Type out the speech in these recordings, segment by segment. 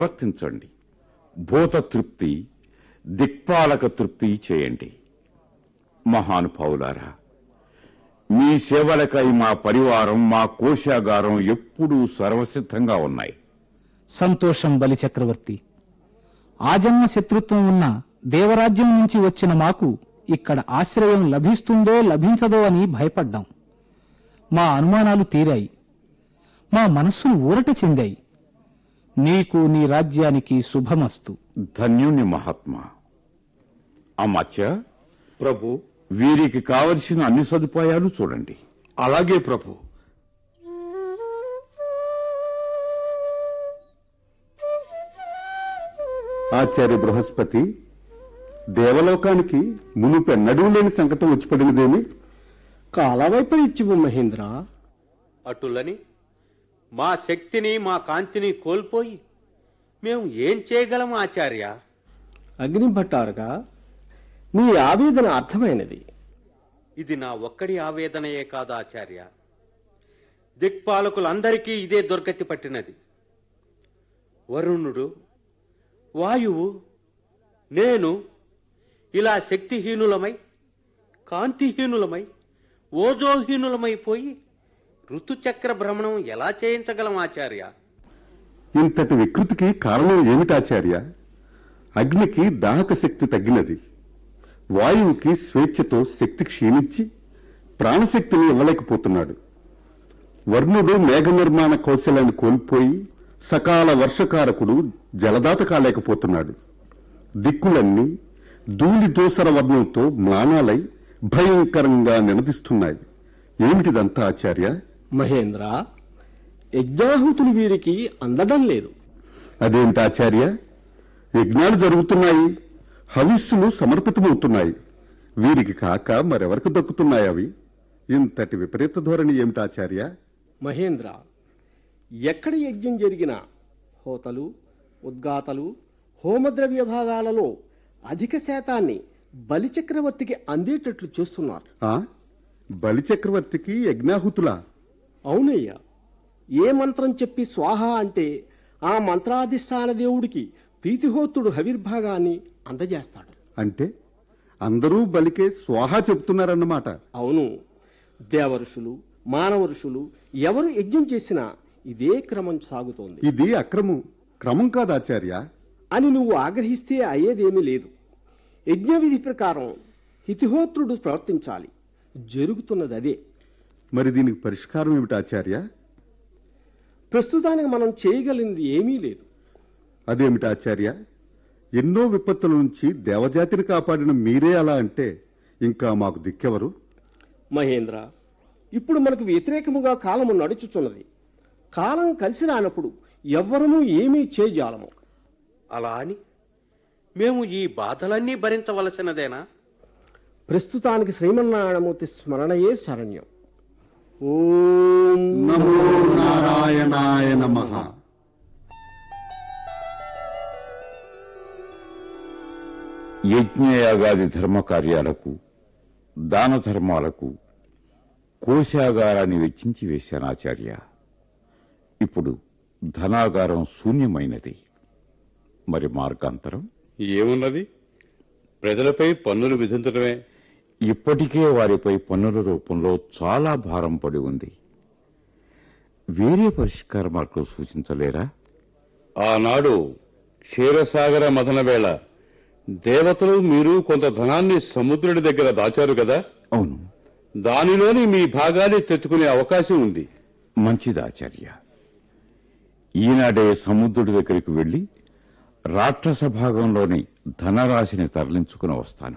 ప్రవర్తించండి భూత తృప్తి దిక్పాలక తృప్తి చేయండి మహానుభావులారా మీ సేవలకై మా పరివారం మా కోశాగారం ఎప్పుడూ సర్వసిద్ధంగా ఉన్నాయి సంతోషం బలి చక్రవర్తి ఆజన్మ శత్రుత్వం ఉన్న దేవరాజ్యం నుంచి వచ్చిన మాకు ఇక్కడ ఆశ్రయం లభిస్తుందో లభించదో అని భయపడ్డాం మా అనుమానాలు తీరాయి మా మనస్సులు ఊరట చెందాయి నీకు నీ రాజ్యానికి శుభమస్తు ధన్యుని మహాత్మా అమాత్య ప్రభు వీరికి కావలసిన అన్ని సదుపాయాలు చూడండి అలాగే ప్రభు ఆచార్య బృహస్పతి దేవలోకానికి మునుపెన్నడూ లేని సంకటం వచ్చి పడినదేమి కాలవైపరీత్యము మహేంద్ర అటులని మా శక్తిని మా కాంతిని కోల్పోయి మేము ఏం చేయగలం ఆచార్య అగ్ని భట్టారుగా నీ ఆవేదన అర్థమైనది ఇది నా ఒక్కడి ఆవేదనయే కాదు ఆచార్య దిక్పాలకులందరికీ ఇదే దుర్గతి పట్టినది వరుణుడు వాయువు నేను ఇలా శక్తిహీనులమై కాంతిహీనులమై ఓజోహీనులమైపోయి ఋతుచక్ర భ్రమణం ఎలా చేయించగలం ఆచార్య ఇంతటి వికృతికి కారణం ఏమిటాచార్య అగ్నికి దాహక శక్తి తగ్గినది వాయువుకి స్వేచ్ఛతో శక్తి క్షీణించి ప్రాణశక్తిని ఇవ్వలేకపోతున్నాడు వర్ణుడు మేఘ నిర్మాణ కౌశలాన్ని కోల్పోయి సకాల వర్షకారకుడు జలదాత కాలేకపోతున్నాడు దిక్కులన్నీ ధూళి దూసర వర్ణంతో మ్లానాలై భయంకరంగా నినదిస్తున్నాయి ఏమిటిదంతా ఆచార్య మహేంద్ర యజ్ఞాహుతులు వీరికి అందడం లేదు అదేంటాచార్య యజ్ఞాలు జరుగుతున్నాయి హవిస్సులు సమర్పితమవుతున్నాయి వీరికి కాక మరెవరికి దక్కుతున్నాయి అవి ఇంతటి విపరీత ధోరణి ఏమిటాచార్య మహేంద్ర ఎక్కడ యజ్ఞం జరిగినా హోతలు ఉద్గాతలు హోమద్రవ్య భాగాలలో అధిక శాతాన్ని బలిచక్రవర్తికి అందేటట్లు చేస్తున్నారు ఆ బలి చక్రవర్తికి యజ్ఞాహుతులా అవునయ్యా ఏ మంత్రం చెప్పి స్వాహ అంటే ఆ మంత్రాధిష్టాన దేవుడికి ప్రీతిహోత్రుడు హవిర్భాగాన్ని అందజేస్తాడు అంటే అందరూ బలికే స్వాహా చెప్తున్నారన్నమాట అవును దేవఋషులు మానవఋషులు ఎవరు యజ్ఞం చేసినా ఇదే క్రమం సాగుతోంది ఇది అక్రమం క్రమం కాదాచార్య అని నువ్వు ఆగ్రహిస్తే అయ్యేదేమీ లేదు యజ్ఞ విధి ప్రకారం హితిహోత్రుడు ప్రవర్తించాలి జరుగుతున్నది అదే మరి దీనికి పరిష్కారం ఏమిటాచార్య ప్రస్తుతానికి మనం చేయగలిగింది ఏమీ లేదు అదేమిటాచార్య ఎన్నో విపత్తుల నుంచి దేవజాతిని కాపాడిన మీరే అలా అంటే ఇంకా మాకు దిక్కెవరు మహేంద్ర ఇప్పుడు మనకు వ్యతిరేకముగా కాలము నడుచుచున్నది కాలం కలిసి రానప్పుడు ఎవ్వరము ఏమీ చేయజాలము అలా అని మేము ఈ బాధలన్నీ భరించవలసినదేనా ప్రస్తుతానికి శ్రీమన్నారాయణమూర్తి స్మరణయే శరణ్యం ఓం నమో నారాయణాయ నమః యజ్ఞయాగాది ధర్మ కార్యాలకు దాన ధర్మాలకు కోశాగారాన్ని వెచ్చించి వేశాను ఆచార్య ఇప్పుడు ధనాగారం శూన్యమైనది మరి మార్గాంతరం ఏమున్నది ప్రజలపై పన్నులు విధించడమే ఇప్పటికే వారిపై పన్నుల రూపంలో చాలా భారం పడి ఉంది వేరే పరిష్కార మార్గం సూచించలేరా ఆనాడు క్షీరసాగర మథన వేళ దేవతలు మీరు కొంత ధనాన్ని సముద్రుడి దగ్గర దాచారు కదా అవును దానిలోని మీ భాగాన్ని తెచ్చుకునే అవకాశం ఉంది మంచిది ఆచార్య ఈనాడే సముద్రుడి దగ్గరికి వెళ్లి రాక్షస భాగంలోని ధనరాశిని తరలించుకుని వస్తాను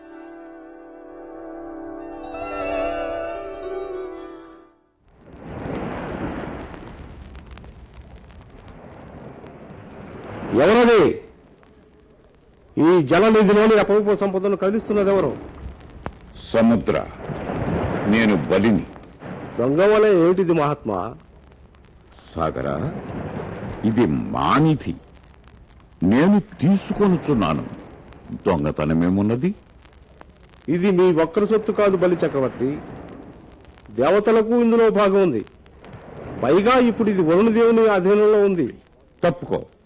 ఎవరది ఈ జలనిధిలోని అపవిప సంపదను కదిలిస్తున్నది ఎవరు సముద్ర నేను బలిని దొంగ వలె ఏమిటిది మహాత్మా సాగరా ఇది మానిధి నేను తీసుకొనుచున్నాను దొంగతనమేమున్నది ఇది మీ ఒక్కరి సొత్తు కాదు బలి చక్రవర్తి దేవతలకు ఇందులో భాగం ఉంది పైగా ఇప్పుడు ఇది వరుణదేవుని అధీనంలో ఉంది తప్పుకో